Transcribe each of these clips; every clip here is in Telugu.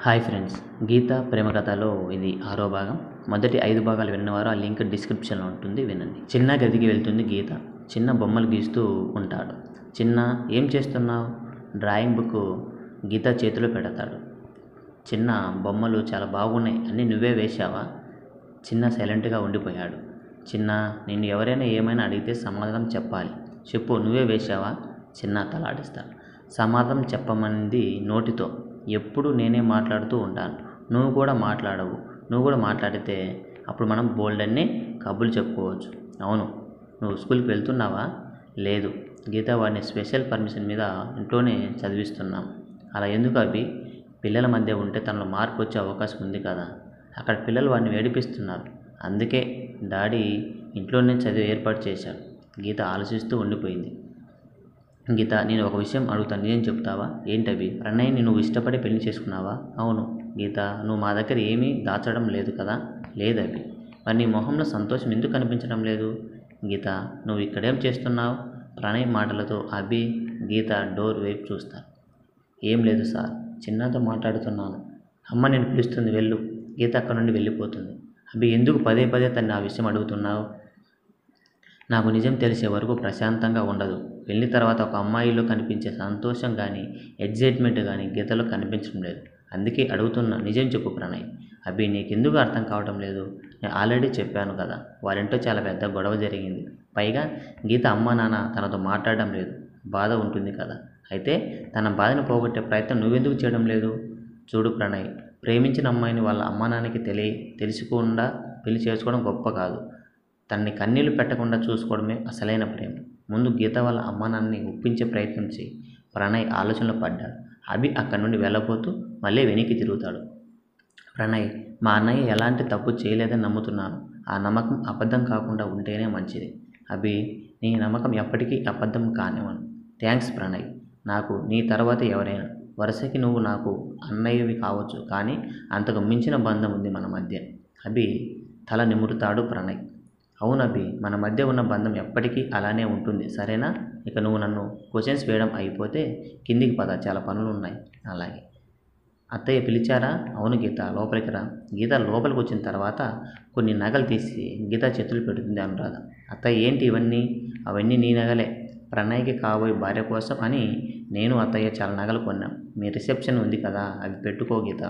హాయ్ ఫ్రెండ్స్ గీత ప్రేమ కథలో ఇది ఆరో భాగం మొదటి ఐదు భాగాలు విన్నవారు ఆ లింక్ డిస్క్రిప్షన్లో ఉంటుంది వినండి చిన్న గదికి వెళ్తుంది గీత చిన్న బొమ్మలు గీస్తూ ఉంటాడు చిన్న ఏం చేస్తున్నావు డ్రాయింగ్ బుక్ గీత చేతిలో పెడతాడు చిన్న బొమ్మలు చాలా బాగున్నాయి అన్నీ నువ్వే వేశావా చిన్న సైలెంట్గా ఉండిపోయాడు చిన్న నిన్ను ఎవరైనా ఏమైనా అడిగితే సమాధానం చెప్పాలి చెప్పు నువ్వే వేశావా చిన్న తలాడిస్తాడు సమాధానం చెప్పమంది నోటితో ఎప్పుడు నేనే మాట్లాడుతూ ఉంటాను నువ్వు కూడా మాట్లాడవు నువ్వు కూడా మాట్లాడితే అప్పుడు మనం బోల్డ్ అన్ని కబుర్లు చెప్పుకోవచ్చు అవును నువ్వు స్కూల్కి వెళ్తున్నావా లేదు గీత వాడిని స్పెషల్ పర్మిషన్ మీద ఇంట్లోనే చదివిస్తున్నాం అలా ఎందుకు అవి పిల్లల మధ్య ఉంటే తనలో మార్పు వచ్చే అవకాశం ఉంది కదా అక్కడ పిల్లలు వాడిని వేడిపిస్తున్నారు అందుకే డాడీ ఇంట్లోనే చదివి ఏర్పాటు చేశాడు గీత ఆలోచిస్తూ ఉండిపోయింది గీత నేను ఒక విషయం అడుగుతాను నిజం చెప్తావా ఏంటవి ప్రణయ్ని నువ్వు ఇష్టపడి పెళ్లి చేసుకున్నావా అవును గీత నువ్వు మా దగ్గర ఏమీ దాచడం లేదు కదా లేదవి మరి నీ మొహంలో సంతోషం ఎందుకు కనిపించడం లేదు గీత నువ్వు ఇక్కడేం చేస్తున్నావు ప్రణయ్ మాటలతో అభి గీత డోర్ వైపు చూస్తారు ఏం లేదు సార్ చిన్నతో మాట్లాడుతున్నాను అమ్మ నేను పిలుస్తుంది వెళ్ళు గీత అక్కడ నుండి వెళ్ళిపోతుంది అభి ఎందుకు పదే పదే తన్ని ఆ విషయం అడుగుతున్నావు నాకు నిజం తెలిసే వరకు ప్రశాంతంగా ఉండదు పెళ్లి తర్వాత ఒక అమ్మాయిలో కనిపించే సంతోషం కానీ ఎగ్జైట్మెంట్ కానీ గీతలో కనిపించడం లేదు అందుకే అడుగుతున్నా నిజం చెప్పు ప్రణయ్ అభి నీకెందుకు అర్థం కావటం లేదు నేను ఆల్రెడీ చెప్పాను కదా వారింటో చాలా పెద్ద గొడవ జరిగింది పైగా గీత అమ్మ నాన్న తనతో మాట్లాడడం లేదు బాధ ఉంటుంది కదా అయితే తన బాధను పోగొట్టే ప్రయత్నం నువ్వెందుకు చేయడం లేదు చూడు ప్రణయ్ ప్రేమించిన అమ్మాయిని వాళ్ళ అమ్మ నాన్నకి తెలియ తెలుసుకోకుండా పెళ్లి చేసుకోవడం గొప్ప కాదు తనని కన్నీళ్లు పెట్టకుండా చూసుకోవడమే అసలైన ప్రేమ ముందు గీత వాళ్ళ అమ్మ నాన్నని ఒప్పించే ప్రయత్నం చేయి ప్రణయ్ ఆలోచనలో పడ్డాడు అభి అక్కడి నుండి వెళ్ళబోతూ మళ్ళీ వెనక్కి తిరుగుతాడు ప్రణయ్ మా అన్నయ్య ఎలాంటి తప్పు చేయలేదని నమ్ముతున్నాను ఆ నమ్మకం అబద్ధం కాకుండా ఉంటేనే మంచిది అభి నీ నమ్మకం ఎప్పటికీ అబద్ధం కానివ్వను థ్యాంక్స్ ప్రణయ్ నాకు నీ తర్వాత ఎవరైనా వరుసకి నువ్వు నాకు అన్నయ్యవి కావచ్చు కానీ అంతకు మించిన బంధం ఉంది మన మధ్య అభి తల నిమురుతాడు ప్రణయ్ అవును అభి మన మధ్య ఉన్న బంధం ఎప్పటికీ అలానే ఉంటుంది సరేనా ఇక నువ్వు నన్ను క్వశ్చన్స్ వేయడం అయిపోతే కిందికి పద చాలా పనులు ఉన్నాయి అలాగే అత్తయ్య పిలిచారా అవును గీత లోపలికి రా గీత లోపలికి వచ్చిన తర్వాత కొన్ని నగలు తీసి గీత చేతులు పెడుతుంది అనురాధ అత్తయ్య ఏంటి ఇవన్నీ అవన్నీ నీ నగలే ప్రణయ్కి కాబోయే భార్య కోసం అని నేను అత్తయ్య చాలా నగలు కొన్నాం మీ రిసెప్షన్ ఉంది కదా అవి పెట్టుకో గీత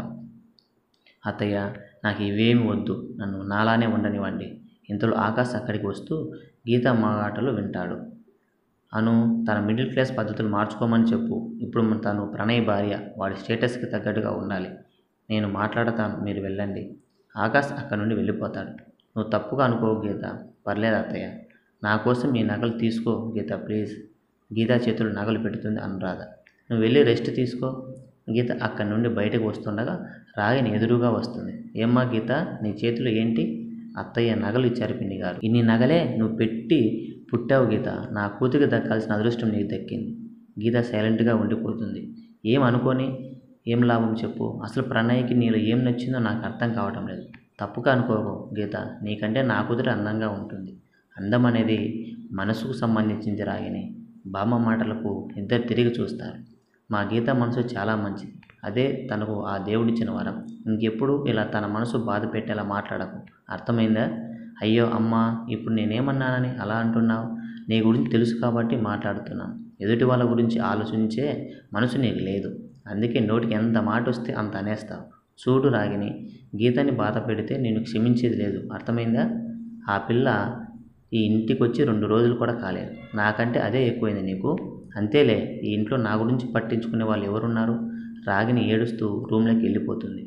అత్తయ్య నాకు ఇవేమి వద్దు నన్ను నాలానే ఉండనివ్వండి ఇంతలో ఆకాశ్ అక్కడికి వస్తూ గీత మాటలు వింటాడు అను తన మిడిల్ క్లాస్ పద్ధతులు మార్చుకోమని చెప్పు ఇప్పుడు తను ప్రణయ్ భార్య వాడి స్టేటస్కి తగ్గట్టుగా ఉండాలి నేను మాట్లాడతాను మీరు వెళ్ళండి ఆకాశ్ అక్కడి నుండి వెళ్ళిపోతాడు నువ్వు తప్పుగా అనుకో గీత పర్లేదు అత్తయ్య నా కోసం ఈ నగలు తీసుకో గీత ప్లీజ్ గీత చేతులు నగలు పెడుతుంది అనురాధ నువ్వు వెళ్ళి రెస్ట్ తీసుకో గీత అక్కడి నుండి బయటకు వస్తుండగా రాగిని ఎదురుగా వస్తుంది ఏమ్మా గీత నీ చేతులు ఏంటి అత్తయ్య నగలు ఇచ్చారు పిన్ని గారు ఇన్ని నగలే నువ్వు పెట్టి పుట్టావు గీత నా కూతురికి దక్కాల్సిన అదృష్టం నీకు దక్కింది గీత సైలెంట్గా ఉండిపోతుంది ఏం అనుకొని ఏం లాభం చెప్పు అసలు ప్రణయ్కి నీలో ఏం నచ్చిందో నాకు అర్థం కావటం లేదు తప్పుగా అనుకోకు గీత నీకంటే నా కూతురు అందంగా ఉంటుంది అందం అనేది మనసుకు సంబంధించింది రాగిని బామ్మ మాటలకు ఇద్దరు తిరిగి చూస్తారు మా గీత మనసు చాలా మంచిది అదే తనకు ఆ దేవుడిచ్చిన వరం ఇంకెప్పుడు ఇలా తన మనసు బాధ పెట్టేలా మాట్లాడకు అర్థమైందా అయ్యో అమ్మా ఇప్పుడు నేనేమన్నానని అలా అంటున్నావు నీ గురించి తెలుసు కాబట్టి మాట్లాడుతున్నాను ఎదుటి వాళ్ళ గురించి ఆలోచించే మనసు నీకు లేదు అందుకే నోటికి ఎంత మాట వస్తే అంత అనేస్తావు చూడు రాగిని గీతని బాధ పెడితే నేను క్షమించేది లేదు అర్థమైందా ఆ పిల్ల ఈ ఇంటికి వచ్చి రెండు రోజులు కూడా కాలేదు నాకంటే అదే ఎక్కువైంది నీకు అంతేలే ఈ ఇంట్లో నా గురించి పట్టించుకునే వాళ్ళు ఎవరున్నారు రాగిని ఏడుస్తూ రూమ్లోకి వెళ్ళిపోతుంది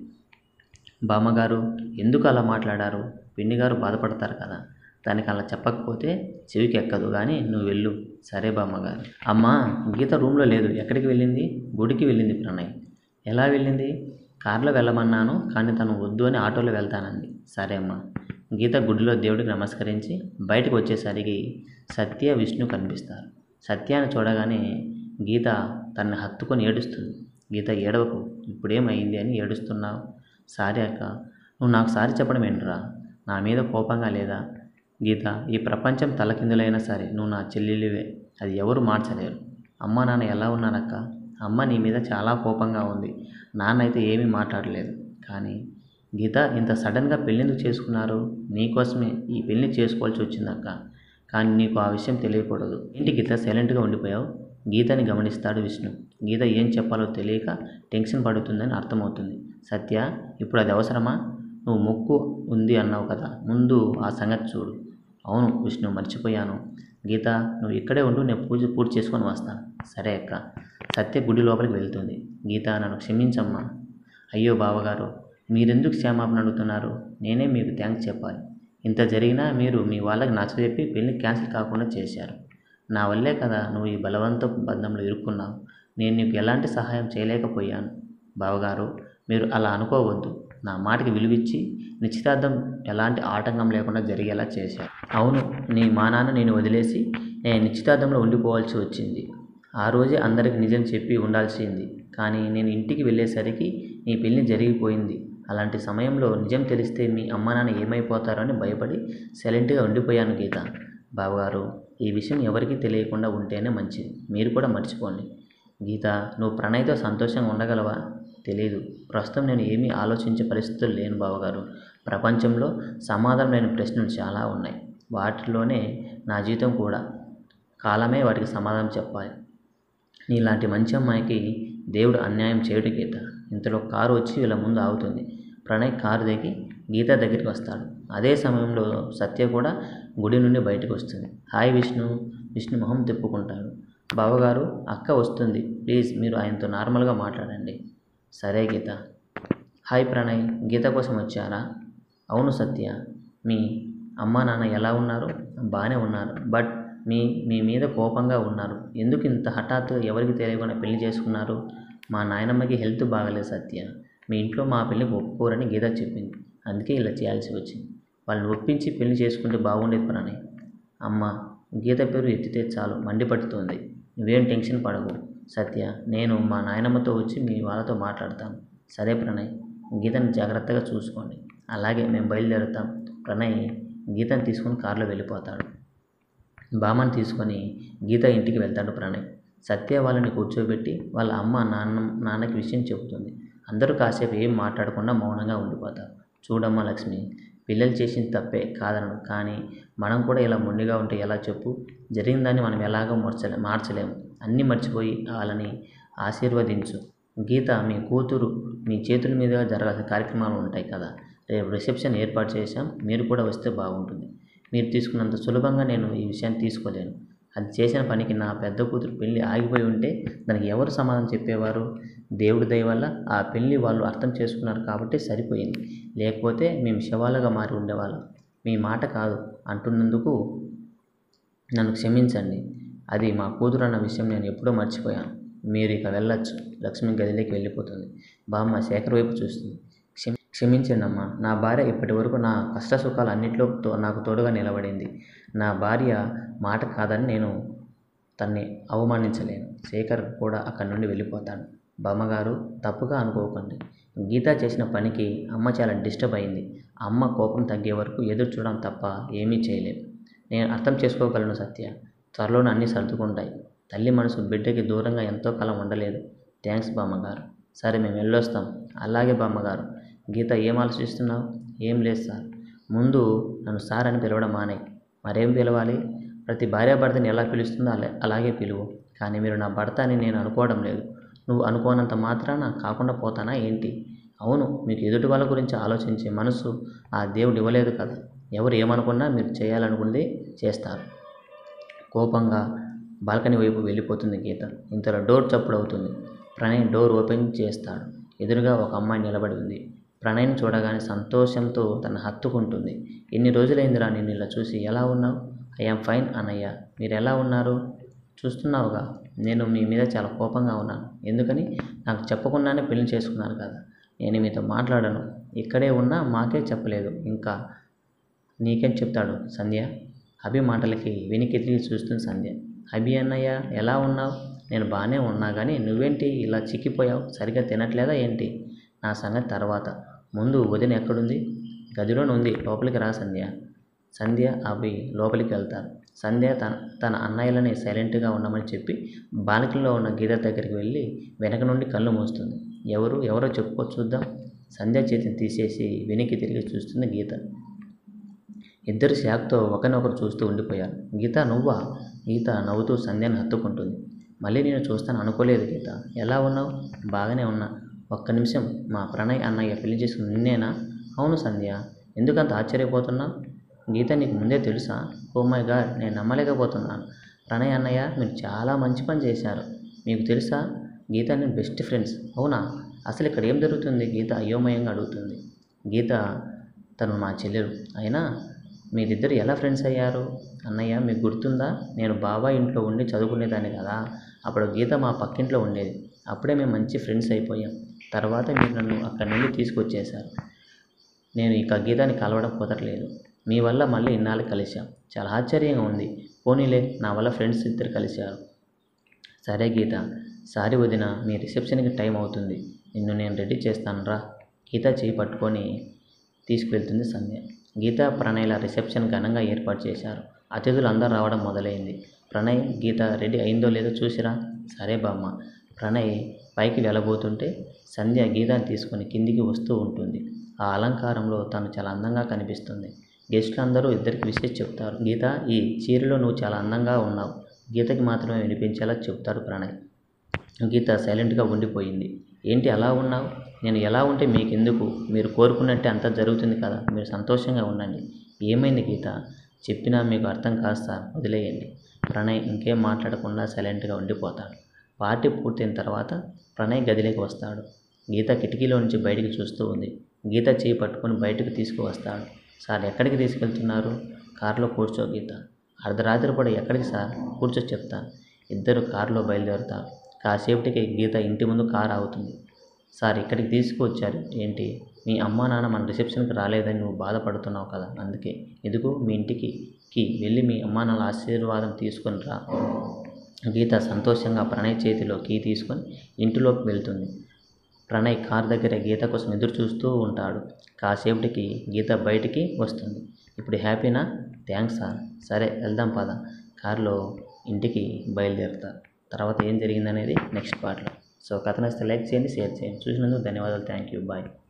బామ్మగారు ఎందుకు అలా మాట్లాడారు పిన్ని గారు బాధపడతారు కదా దానికి అలా చెప్పకపోతే చెవికి ఎక్కదు కానీ నువ్వు వెళ్ళు సరే బామ్మగారు అమ్మా గీత రూమ్లో లేదు ఎక్కడికి వెళ్ళింది గుడికి వెళ్ళింది ప్రణయ్ ఎలా వెళ్ళింది కార్లో వెళ్ళమన్నాను కానీ తను వద్దు అని ఆటోలో వెళ్తానంది సరే అమ్మా గీత గుడిలో దేవుడికి నమస్కరించి బయటకు వచ్చేసరికి సత్య విష్ణు కనిపిస్తారు సత్యాన్ని చూడగానే గీత తనని హత్తుకొని ఏడుస్తుంది గీత ఏడవకు ఇప్పుడేమైంది అని ఏడుస్తున్నావు సారీ అక్క నువ్వు నాకు సారీ చెప్పడం ఏంట్రా నా మీద కోపంగా లేదా గీత ఈ ప్రపంచం తలకిందులైనా సరే నువ్వు నా చెల్లెలివే అది ఎవరు మార్చలేరు అమ్మా నాన్న ఎలా ఉన్నారక్క అమ్మ నీ మీద చాలా కోపంగా ఉంది నాన్న అయితే ఏమీ మాట్లాడలేదు కానీ గీత ఇంత సడన్గా పెళ్ళెందుకు చేసుకున్నారు నీకోసమే ఈ పెళ్ళి చేసుకోవాల్సి వచ్చిందక్క కానీ నీకు ఆ విషయం తెలియకూడదు ఏంటి గీత సైలెంట్గా ఉండిపోయావు గీతని గమనిస్తాడు విష్ణు గీత ఏం చెప్పాలో తెలియక టెన్షన్ పడుతుందని అర్థమవుతుంది సత్య ఇప్పుడు అది అవసరమా నువ్వు మొక్కు ఉంది అన్నావు కదా ముందు ఆ సంగతి చూడు అవును విష్ణు మర్చిపోయాను గీత నువ్వు ఇక్కడే ఉండు నేను పూజ పూర్తి చేసుకొని వస్తాను సరే అక్క సత్య గుడి లోపలికి వెళ్తుంది గీత నన్ను క్షమించమ్మా అయ్యో బావగారు మీరెందుకు క్షమాపణ అడుగుతున్నారు నేనే మీకు థ్యాంక్స్ చెప్పాలి ఇంత జరిగినా మీరు మీ వాళ్ళకి నచ్చజెప్పి పెళ్లి క్యాన్సిల్ కాకుండా చేశారు నా వల్లే కదా నువ్వు ఈ బలవంత బంధంలో ఇరుక్కున్నావు నేను నీకు ఎలాంటి సహాయం చేయలేకపోయాను బావగారు మీరు అలా అనుకోవద్దు నా మాటకి విలువిచ్చి నిశ్చితార్థం ఎలాంటి ఆటంకం లేకుండా జరిగేలా చేశారు అవును నీ మా నాన్న నేను వదిలేసి నేను నిశ్చితార్థంలో ఉండిపోవాల్సి వచ్చింది ఆ రోజే అందరికి నిజం చెప్పి ఉండాల్సింది కానీ నేను ఇంటికి వెళ్ళేసరికి నీ పెళ్ళి జరిగిపోయింది అలాంటి సమయంలో నిజం తెలిస్తే మీ అమ్మ నాన్న ఏమైపోతారో అని భయపడి సైలెంట్గా ఉండిపోయాను గీత బావగారు ఈ విషయం ఎవరికీ తెలియకుండా ఉంటేనే మంచిది మీరు కూడా మర్చిపోండి గీత నువ్వు ప్రణయ్తో సంతోషంగా ఉండగలవా తెలీదు ప్రస్తుతం నేను ఏమీ ఆలోచించే పరిస్థితులు లేను బావగారు ప్రపంచంలో సమాధానం లేని ప్రశ్నలు చాలా ఉన్నాయి వాటిలోనే నా జీవితం కూడా కాలమే వాటికి సమాధానం చెప్పాలి నీలాంటి మంచి అమ్మాయికి దేవుడు అన్యాయం చేయడు గీత ఇంతలో కారు వచ్చి వీళ్ళ ముందు ఆగుతుంది ప్రణయ్ కారు దిగి గీత దగ్గరికి వస్తాడు అదే సమయంలో సత్య కూడా గుడి నుండి బయటకు వస్తుంది హాయ్ విష్ణు విష్ణు మొహం తిప్పుకుంటాడు బావగారు అక్క వస్తుంది ప్లీజ్ మీరు ఆయనతో నార్మల్గా మాట్లాడండి సరే గీత హాయ్ ప్రణయ్ గీత కోసం వచ్చారా అవును సత్య మీ అమ్మా నాన్న ఎలా ఉన్నారు బాగానే ఉన్నారు బట్ మీ మీ మీద కోపంగా ఉన్నారు ఎందుకు ఇంత హఠాత్తుగా ఎవరికి తెలియకుండా పెళ్లి చేసుకున్నారు మా నాయనమ్మకి హెల్త్ బాగలేదు సత్య మీ ఇంట్లో మా పెళ్ళికి ఒప్పుకోరని గీత చెప్పింది అందుకే ఇలా చేయాల్సి వచ్చింది వాళ్ళని ఒప్పించి పెళ్లి చేసుకుంటే బాగుండేది ప్రణయ్ అమ్మ గీత పేరు ఎత్తితే చాలు మండిపడుతోంది నువ్వేం టెన్షన్ పడకు సత్య నేను మా నాయనమ్మతో వచ్చి మీ వాళ్ళతో మాట్లాడతాను సరే ప్రణయ్ గీతను జాగ్రత్తగా చూసుకోండి అలాగే మేము బయలుదేరుతాం ప్రణయ్ గీతను తీసుకొని కారులో వెళ్ళిపోతాడు బామ్మని తీసుకొని గీత ఇంటికి వెళ్తాడు ప్రణయ్ సత్య వాళ్ళని కూర్చోబెట్టి వాళ్ళ అమ్మ నాన్న నాన్నకి విషయం చెబుతుంది అందరూ కాసేపు ఏం మాట్లాడకుండా మౌనంగా ఉండిపోతారు చూడమ్మా లక్ష్మి పిల్లలు చేసిన తప్పే కాదనను కానీ మనం కూడా ఇలా మొండిగా ఉంటే ఎలా చెప్పు జరిగిన దాన్ని మనం ఎలాగో మార్చలే మార్చలేము అన్నీ మర్చిపోయి వాళ్ళని ఆశీర్వదించు గీత మీ కూతురు మీ చేతుల మీదుగా జరగాల్సిన కార్యక్రమాలు ఉంటాయి కదా రేపు రిసెప్షన్ ఏర్పాటు చేశాం మీరు కూడా వస్తే బాగుంటుంది మీరు తీసుకున్నంత సులభంగా నేను ఈ విషయాన్ని తీసుకోలేను అది చేసిన పనికి నా పెద్ద కూతురు పెళ్ళి ఆగిపోయి ఉంటే దానికి ఎవరు సమాధానం చెప్పేవారు దేవుడి దయ వల్ల ఆ పెళ్ళి వాళ్ళు అర్థం చేసుకున్నారు కాబట్టి సరిపోయింది లేకపోతే మేము శవాలుగా మారి ఉండేవాళ్ళం మీ మాట కాదు అంటున్నందుకు నన్ను క్షమించండి అది మా కూతురు అన్న విషయం నేను ఎప్పుడో మర్చిపోయాను మీరు ఇక వెళ్ళొచ్చు లక్ష్మి గదిలోకి వెళ్ళిపోతుంది బామ్మ శేఖర్ వైపు చూస్తుంది క్షమి క్షమించండి అమ్మా నా భార్య ఇప్పటి వరకు నా కష్ట సుఖాలు అన్నింటిలో తో నాకు తోడుగా నిలబడింది నా భార్య మాట కాదని నేను తన్ని అవమానించలేను శేఖర్ కూడా అక్కడి నుండి వెళ్ళిపోతాడు బామ్మగారు తప్పుగా అనుకోకండి గీత చేసిన పనికి అమ్మ చాలా డిస్టర్బ్ అయింది అమ్మ కోపం తగ్గే వరకు ఎదురు చూడడం తప్ప ఏమీ చేయలేం నేను అర్థం చేసుకోగలను సత్య త్వరలోనే అన్నీ సర్దుకుంటాయి తల్లి మనసు బిడ్డకి దూరంగా ఎంతో కాలం ఉండలేదు థ్యాంక్స్ బామ్మగారు సరే మేము వెళ్ళొస్తాం అలాగే బామ్మగారు గీత ఏం ఆలోచిస్తున్నావు ఏం లేదు సార్ ముందు నన్ను సార్ అని పిలవడం మానే మరేం పిలవాలి ప్రతి భార్యాభర్తని ఎలా పిలుస్తుందో అలా అలాగే పిలువు కానీ మీరు నా భర్త అని నేను అనుకోవడం లేదు నువ్వు అనుకోనంత మాత్రాన కాకుండా పోతానా ఏంటి అవును మీకు ఎదుటి వాళ్ళ గురించి ఆలోచించే మనసు ఆ దేవుడు ఇవ్వలేదు కదా ఎవరు ఏమనుకున్నా మీరు చేయాలనుకుంది చేస్తారు కోపంగా బాల్కనీ వైపు వెళ్ళిపోతుంది గీత ఇంతలో డోర్ చప్పుడు అవుతుంది ప్రణయ్ డోర్ ఓపెన్ చేస్తాడు ఎదురుగా ఒక అమ్మాయి నిలబడి ఉంది ప్రణయ్ని చూడగానే సంతోషంతో తన హత్తుకుంటుంది ఎన్ని రోజులైందిరా నేను ఇలా చూసి ఎలా ఉన్నావు ఐఎమ్ ఫైన్ అన్నయ్య మీరు ఎలా ఉన్నారు చూస్తున్నావుగా నేను మీ మీద చాలా కోపంగా ఉన్నాను ఎందుకని నాకు చెప్పకుండానే పెళ్లి చేసుకున్నాను కదా నేను మీతో మాట్లాడను ఇక్కడే ఉన్నా మాకే చెప్పలేదు ఇంకా నీకేం చెప్తాడు సంధ్య అభి మాటలకి వెనక్కి తిరిగి చూస్తుంది సంధ్య అభి అన్నయ్య ఎలా ఉన్నావు నేను బాగానే ఉన్నా కానీ నువ్వేంటి ఇలా చిక్కిపోయావు సరిగ్గా తినట్లేదా ఏంటి నా సంగతి తర్వాత ముందు వదిన ఎక్కడుంది గదిలోనే ఉంది లోపలికి రా సంధ్య సంధ్య అభి లోపలికి వెళ్తారు సంధ్య తన తన అన్నయ్యలని సైలెంట్గా ఉండమని చెప్పి బాల్కనీలో ఉన్న గీత దగ్గరికి వెళ్ళి వెనక నుండి కళ్ళు మూస్తుంది ఎవరు ఎవరో చెప్పుకో చూద్దాం సంధ్య చేతిని తీసేసి వెనక్కి తిరిగి చూస్తుంది గీత ఇద్దరు షాక్తో ఒకరినొకరు చూస్తూ ఉండిపోయారు గీత నువ్వా గీత నవ్వుతూ సంధ్యను హత్తుకుంటుంది మళ్ళీ నేను చూస్తాను అనుకోలేదు గీత ఎలా ఉన్నావు బాగానే ఉన్నా ఒక్క నిమిషం మా ప్రణయ్ అన్నయ్య పెళ్లి చేసుకుని నిన్నేనా అవును సంధ్య ఎందుకంత ఆశ్చర్యపోతున్నా గీత నీకు ముందే తెలుసా ఓ మై గాడ్ నేను నమ్మలేకపోతున్నాను ప్రణయ్ అన్నయ్య మీరు చాలా మంచి పని చేశారు మీకు తెలుసా గీత నేను బెస్ట్ ఫ్రెండ్స్ అవునా అసలు ఇక్కడ ఏం జరుగుతుంది గీత అయోమయంగా అడుగుతుంది గీత తను మా చెల్లెలు అయినా మీరిద్దరు ఎలా ఫ్రెండ్స్ అయ్యారు అన్నయ్య మీకు గుర్తుందా నేను బాబాయ్ ఇంట్లో ఉండి చదువుకునేదాన్ని కదా అప్పుడు గీత మా పక్కింట్లో ఉండేది అప్పుడే మేము మంచి ఫ్రెండ్స్ అయిపోయాం తర్వాత మీరు నన్ను అక్కడి నుండి తీసుకొచ్చేశారు నేను ఇక గీతాన్ని కలవడం కుదరలేదు మీ వల్ల మళ్ళీ ఇన్నాళ్ళు కలిశాం చాలా ఆశ్చర్యంగా ఉంది పోనీలే నా వల్ల ఫ్రెండ్స్ ఇద్దరు కలిశారు సరే గీత సారీ వదిన మీ రిసెప్షన్కి టైం అవుతుంది నిన్ను నేను రెడీ చేస్తాను రా గీత చేయి పట్టుకొని తీసుకువెళ్తుంది సంధ్య గీత ప్రణయ్ల రిసెప్షన్ ఘనంగా ఏర్పాటు చేశారు అతిథులు అందరూ రావడం మొదలైంది ప్రణయ్ గీత రెడీ అయిందో లేదో చూసిరా సరే బామ్మ ప్రణయ్ పైకి వెళ్ళబోతుంటే సంధ్య గీతాన్ని తీసుకొని కిందికి వస్తూ ఉంటుంది ఆ అలంకారంలో తను చాలా అందంగా కనిపిస్తుంది గెస్టులు అందరూ ఇద్దరికి విషయం చెప్తారు గీత ఈ చీరలో నువ్వు చాలా అందంగా ఉన్నావు గీతకి మాత్రమే వినిపించేలా చెప్తాడు ప్రణయ్ గీత సైలెంట్గా ఉండిపోయింది ఏంటి అలా ఉన్నావు నేను ఎలా ఉంటే మీకెందుకు మీరు కోరుకున్నట్టే అంతా జరుగుతుంది కదా మీరు సంతోషంగా ఉండండి ఏమైంది గీత చెప్పినా మీకు అర్థం కాదు సార్ వదిలేయండి ప్రణయ్ ఇంకేం మాట్లాడకుండా సైలెంట్గా ఉండిపోతాడు పార్టీ పూర్తయిన తర్వాత ప్రణయ్ గదిలోకి వస్తాడు గీత కిటికీలో నుంచి బయటికి చూస్తూ ఉంది గీత చేయి పట్టుకొని బయటకు తీసుకువస్తాడు సార్ ఎక్కడికి తీసుకెళ్తున్నారు కారులో కూర్చో గీత అర్ధరాత్రి కూడా ఎక్కడికి సార్ కూర్చో చెప్తాను ఇద్దరు కారులో బయలుదేరుతారు కాసేపటికి గీత ఇంటి ముందు కారు ఆగుతుంది సార్ ఇక్కడికి తీసుకువచ్చారు ఏంటి మీ అమ్మా నాన్న మన రిసెప్షన్కి రాలేదని నువ్వు బాధపడుతున్నావు కదా అందుకే ఇదిగో మీ ఇంటికి కి వెళ్ళి మీ అమ్మా నాన్న ఆశీర్వాదం తీసుకొని రా గీత సంతోషంగా ప్రణయ్ చేతిలో కీ తీసుకొని ఇంటిలోకి వెళ్తుంది ప్రణయ్ కార్ దగ్గర గీత కోసం ఎదురు చూస్తూ ఉంటాడు కాసేపటికి గీత బయటికి వస్తుంది ఇప్పుడు హ్యాపీనా థ్యాంక్స్ సార్ సరే వెళ్దాం పద కారులో ఇంటికి బయలుదేరుతారు తర్వాత ఏం జరిగిందనేది నెక్స్ట్ పార్ట్లో సో కథ నచ్చితే లైక్ చేయండి షేర్ చేయండి చూసినందుకు ధన్యవాదాలు థ్యాంక్ యూ బాయ్